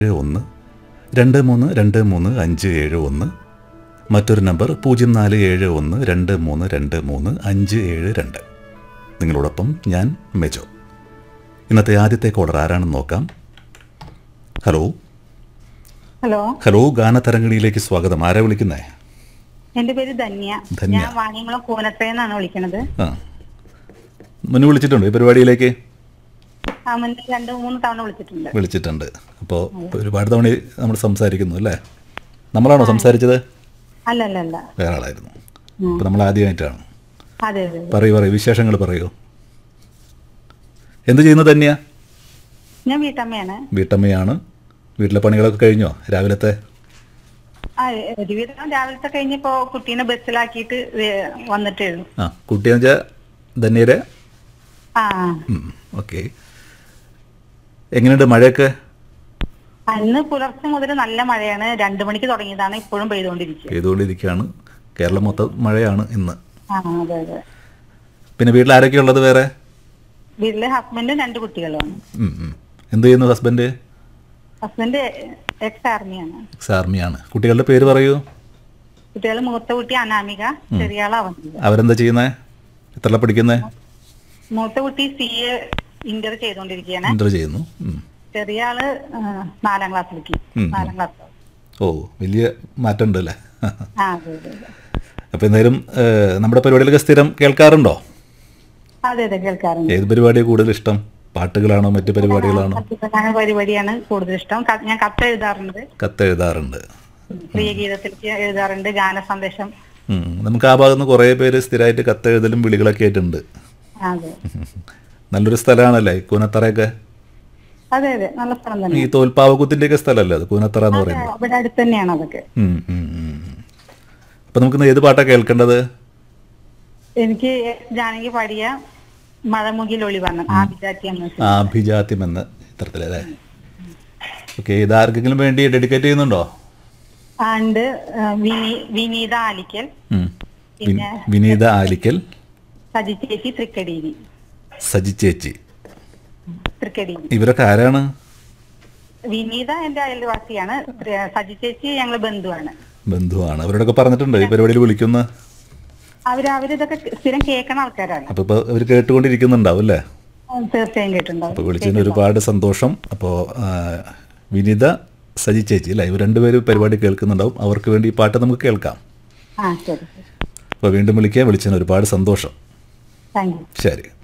ഏഴ് ഒന്ന് രണ്ട് മൂന്ന് രണ്ട് മൂന്ന് അഞ്ച് ഏഴ് ഒന്ന് മറ്റൊരു നമ്പർ പൂജ്യം നാല് ഏഴ് ഒന്ന് രണ്ട് മൂന്ന് രണ്ട് മൂന്ന് അഞ്ച് ഏഴ് രണ്ട് നിങ്ങളോടൊപ്പം ഞാൻ മെജോ ഇന്നത്തെ ആദ്യത്തെ കോളർ ആരാണെന്ന് നോക്കാം ഹലോ ഹലോ ഹലോ ഗാനതരംഗിണിയിലേക്ക് സ്വാഗതം ആരാ വിളിക്കുന്നേ എന്റെ പേര് ധന്യ ധന്യ. ഞാൻ വാണിയംകുളം കൂനത്തേന്നാണ് വിളിക്കണത് ആ മുന്നേ വിളിച്ചിട്ടുണ്ടോ ഈ പരിപാടിയിലേക്ക് ആ മുന്നേ രണ്ട് മൂന്ന് തവണ വിളിച്ചിട്ടുണ്ട് വിളിച്ചിട്ടുണ്ട് അപ്പോൾ ഒരുപാട് തവണ നമ്മൾ സംസാരിക്കുന്നു അല്ലേ നമ്മളാണോ സംസാരിച്ചത് അല്ല അല്ല അല്ല വേറെ ആളായിരുന്നു അപ്പോൾ നമ്മൾ ആദ്യമായിട്ടാണ് അതെ അതെ അതെ. പറയൂ പറയൂ വിശേഷങ്ങൾ പറയൂ എന്ത് ചെയ്യുന്നു തന്നെയാ ഞാൻ വീട്ടമ്മയാണ് വീട്ടമ്മയാണ് വീട്ടിലെ പണികളൊക്കെ കഴിഞ്ഞോ രാവിലത്തെ ആ ഒരുവിധം രാവിലത്തെ കഴിഞ്ഞപ്പോ കുട്ടീനെ ബസ്സിലാക്കിയിട്ട് വേ- വന്നിട്ടേ ഉള്ളൂ ആ കുട്ടിയെന്ന് വെച്ചാൽ ധന്യരെ ആ ഓക്കെ എങ്ങനെയുണ്ട് മഴയൊക്കെ അന്ന് പുലർച്ചെ മുതൽ നല്ല മഴയാണ് രണ്ടു മണിക്ക് തുടങ്ങിയതാണ് ഇപ്പോഴും പെയ്തുകൊണ്ടിരിക്കുക ചെയ്തുകൊണ്ടിരിക്കുകയാണ് കേരളം മൊത്തം മഴയാണ് ഇന്ന് ആ അതെ അതെ പിന്നെ വീട്ടിൽ ആരൊക്കെയാ ഉള്ളത് വേറെ വീട്ടിലെ ഹസ്ബൻഡും രണ്ട് കുട്ടികളുമാണ് ഉം, ഉം. എന്ത് ചെയ്യുന്നു ഹസ്ബൻഡ് ഹസ്ബൻഡ് എക്സ് ആർമിയാണ് എക്സ് ആർമിയാണ് കുട്ടികളുടെ പേര് പറയൂ കുട്ടികൾ മൂത്ത കുട്ടി അനാമിക ചെറിയ ആൾ അവന്തിക അവരെന്താ ചെയ്യുന്നത് എത്ര പഠിക്കുന്നത് മൂത്ത കുട്ടി സി എ ഇന്റർ ചെയ്തുകൊണ്ടിരിക്കുകയാണ് ഇന്റർ ചെയ്യുന്നു ഉം. ചെറിയ ആള് ആ, നാലാം ക്ലാസ്സിലേക്ക് ഉം. നാലാം ക്ലാസ് ഓ വലിയ മാറ്റം ഉണ്ട് അല്ലേ ആ അതെ അതെ അതെ. അപ്പോൾ എന്തായാലും ഏഹ്, നമ്മുടെ പരിപാടികളൊക്കെ സ്ഥിരം കേൾക്കാറുണ്ടോ അതെ അതെ കേൾക്കാറുണ്ട് ഏത് പരിപാടിയാണ് കൂടുതൽ ഇഷ്ടം പാട്ടുകളാണോ മറ്റു പരിപാടികളാണോ കത്തിപ്രധാന പരിപാടിയാണ് കൂടുതൽ ഇഷ്ടം ക- ഞാൻ കത്ത് എഴുതാറുണ്ട് കത്ത് എഴുതാറുണ്ട് പ്രിയ ഗീതത്തിലേക്ക് എഴുതാറുണ്ട് ഗാന സന്ദേശം ഉം. നമുക്ക് ആ ഭാഗത്ത് നിന്ന് കുറേ പേര് സ്ഥിരമായിട്ട് കത്ത് എഴുതലും വിളികളൊക്കെ ആയിട്ടുണ്ട് ആ, അതെ നല്ലൊരു സ്ഥലമാണല്ലേ ഈ കൂനത്തറയൊക്കെ അതെ അതെ നല്ല സ്ഥലം തന്നെ ഈ തോൽപ്പാവക്കുത്തിൻ്റെ ഒക്കെ സ്ഥലമല്ലേ അത് കൂനത്തറ എന്ന് പറയുന്നത് ഇവിടെ അടുത്ത് തന്നെയാണ് അതൊക്കെ ഉം, ഉം, ഉം. അപ്പം നമുക്ക് ഏത് പാട്ടാണ് കേൾക്കേണ്ടത് എനിക്ക് ജാനകി പാടിയ മഴമുകിൽ ഒളിവണ്ണം ആഭിജാത്തി എന്ന സിനിമ. ആഭിജാത്യം എന്ന ചിത്രത്തിലല്ലേ ഓക്കെ ഇത് ആർക്കെങ്കിലും വേണ്ടി ഡെഡിക്കേറ്റ് ചെയ്യുന്നുണ്ടോ ആണ്ട് ആ, വിനി- വിനീത ആലിക്കൽ ഉം. വി- പിന്നെ വിനീത ആലിക്കൽ സജി ചേച്ചി തൃക്കടീരി സജി ചേച്ചി തൃക്കടീരി ഇവരൊക്കെ ആരാണ് വിനീത എന്റെ അയൽവാസിയാണ് ത്ര- സജി ചേച്ചി ഞങ്ങള് ബന്ധുവാണ് ബന്ധുവാണ് അവരോടൊക്കെ പറഞ്ഞിട്ടുണ്ടോ ഈ പരിപാടിയിൽ വിളിക്കുന്ന അവര് അവരിതൊക്കെ സ്ഥിരം കേൾക്കണ ആൾക്കാരാണ് അപ്പോൾ ഇപ്പോൾ അവർ കേട്ടുകൊണ്ടിരിക്കുന്നുണ്ടാവും അല്ലേ ഉം, തീർച്ചയായും അപ്പോൾ കേട്ടിട്ടുണ്ടാവും വിളിച്ചതിന് ഒരുപാട് സന്തോഷം അപ്പോൾ വിനീത സജി ചേച്ചി അല്ലേ ഇവർ രണ്ടുപേരും പരിപാടി കേൾക്കുന്നുണ്ടാവും അവർക്ക് വേണ്ടി ഈ പാട്ട് നമുക്ക് കേൾക്കാം ആ ശരി അപ്പോൾ വീണ്ടും വിളിക്കുക വിളിച്ചതിന് ഒരുപാട് സന്തോഷം താങ്ക് യു ശരി